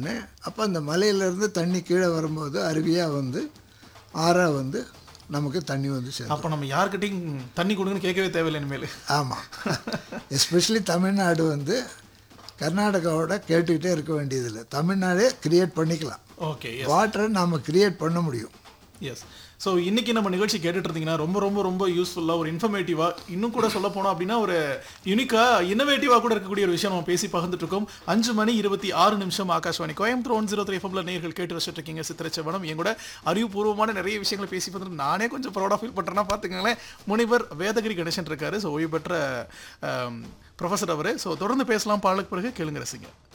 உடனே அப்போ அந்த மலையிலேருந்து தண்ணி கீழே வரும்போது அருவியாக வந்து ஆறாக வந்து நமக்கு தண்ணி வந்து சேரும் அப்போ நம்ம யார்கிட்டையும் தண்ணி கொடுங்கன்னு கேட்கவே தேவையில்லை இனிமேல் ஆமாம் எஸ்பெஷலி தமிழ்நாடு வந்து கர்நாடகாவோட கேட்டுக்கிட்டே இருக்க வேண்டியதில்லை தமிழ்நாடே கிரியேட் பண்ணிக்கலாம் ஓகே வாட்டரை நாம் கிரியேட் பண்ண முடியும் எஸ் ஸோ இன்னைக்கு நம்ம நிகழ்ச்சி கேட்டுட்டு இருந்தீங்கன்னா ரொம்ப ரொம்ப ரொம்ப யூஸ்ஃபுல்லாக ஒரு இன்ஃபர்மேட்டிவாக இன்னும் கூட சொல்ல போனோம் அப்படின்னா ஒரு யூனிக்காக இன்னோவேட்டிவாக கூட இருக்கக்கூடிய ஒரு விஷயம் நம்ம பேசி பகிர்ந்துட்டு இருக்கோம் அஞ்சு மணி இருபத்தி ஆறு நிமிஷம் Akashvani Coimbatore one zero three எஃப்எம்ல நேர்கள் கேட்டு வச்சுட்டு இருக்கீங்க சித்திரச்சவனம் என் கூட அறிவுபூர்வமான நிறைய விஷயங்களை பேசி பார்த்துட்டு நானே கொஞ்சம் ப்ரௌடாக ஃபீல் பண்ணுறேன்னா பார்த்துக்கங்களேன் முனிவர் வேதகிரி கணேசன் இருக்காரு ஸோ ஓய்வு பெற்ற ப்ரொஃபஸர் அவர் ஸோ தொடர்ந்து பேசலாம் பாடலுக்கு பிறகு கேளுங்க ரசிங்க